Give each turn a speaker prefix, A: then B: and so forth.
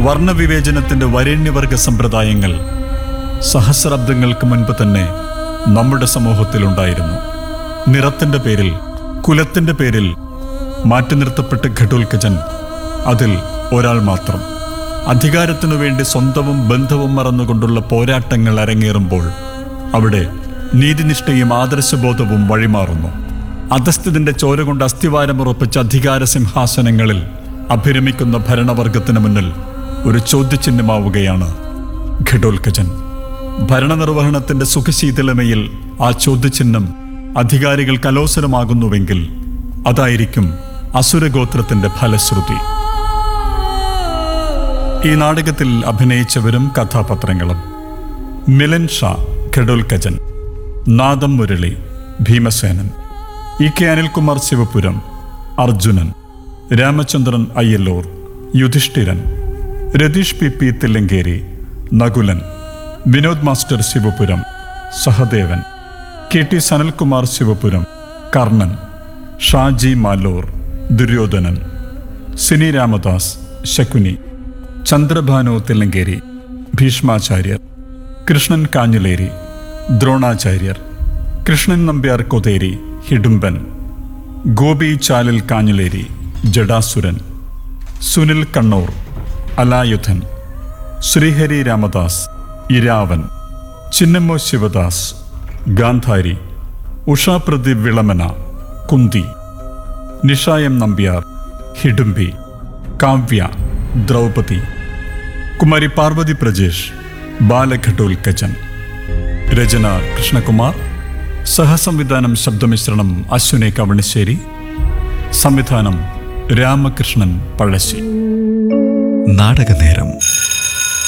A: വർണ്ണവിവേചനത്തിന്റെ വരേണ്യവർഗ സമ്പ്രദായങ്ങൾ സഹസ്രാബ്ദങ്ങൾക്ക് മുൻപ് തന്നെ നമ്മുടെ സമൂഹത്തിലുണ്ടായിരുന്നു നിറത്തിന്റെ പേരിൽ കുലത്തിന്റെ പേരിൽ മാറ്റി നിർത്തപ്പെട്ട ഘടോൽക്കജൻ അതിൽ ഒരാൾ മാത്രം അധികാരത്തിനു വേണ്ടി സ്വന്തവും ബന്ധവും മറന്നുകൊണ്ടുള്ള പോരാട്ടങ്ങൾ അരങ്ങേറുമ്പോൾ അവിടെ നീതിനിഷ്ഠയും ആദർശബോധവും വഴിമാറുന്നു അധസ്ഥിതിന്റെ ചോര കൊണ്ട് അസ്ഥിവാരമുറപ്പിച്ച അധികാര സിംഹാസനങ്ങളിൽ അഭിരമിക്കുന്ന ഭരണവർഗത്തിന് മുന്നിൽ ഒരു ചോദ്യചിഹ്നമാവുകയാണ് ഘടോൽക്കജൻ ഭരണനിർവഹണത്തിന്റെ സുഖശീതളമയിൽ ആ ചോദ്യചിഹ്നം അധികാരികൾ കലോസരമാകുന്നുവെങ്കിൽ അതായിരിക്കും അസുരഗോത്രത്തിന്റെ ഫലശ്രുതി ഈ നാടകത്തിൽ അഭിനയിച്ചവരും കഥാപാത്രങ്ങളും Milan Sha Ghatotkachan Nadam Murali Bhimasenan E K Anilkumar Sivapuram Arjunan Ramachandran Ayyallur Yudhishthiran Ratheesh P P Thillankeri Nakulan Vinod master Sivapuram Sahadevan K T Sanalkumar Sivapuram Karnan Shaji Malor Duryodhanan Sini Ramadas Shakuni Chandrabhanu Thillankeri Bhishmacharyar Krishnan Kanhileri Dronacharyar Krishnan Nambiar Kotheri Hidumban Gopi Chalil Kanhileri Jadasuran Sunil Kannur Alayudhan Sreehari Ramadas Iravan Chinnammo Sivadas Gandhari Usha Pradeep Vilamana Kunti Nishayam Nambiar Hidumbi Kavya Draupadi Kumari Parvathi Prajesh ബാലഘട്ടോൽക്കച്ചൻ രചന കൃഷ്ണകുമാർ സഹസംവിധാനം ശബ്ദമിശ്രണം അശ്വിനി കവണശ്ശേരി സംവിധാനം രാമകൃഷ്ണൻ പഴശ്ശി
B: നാടകനേരം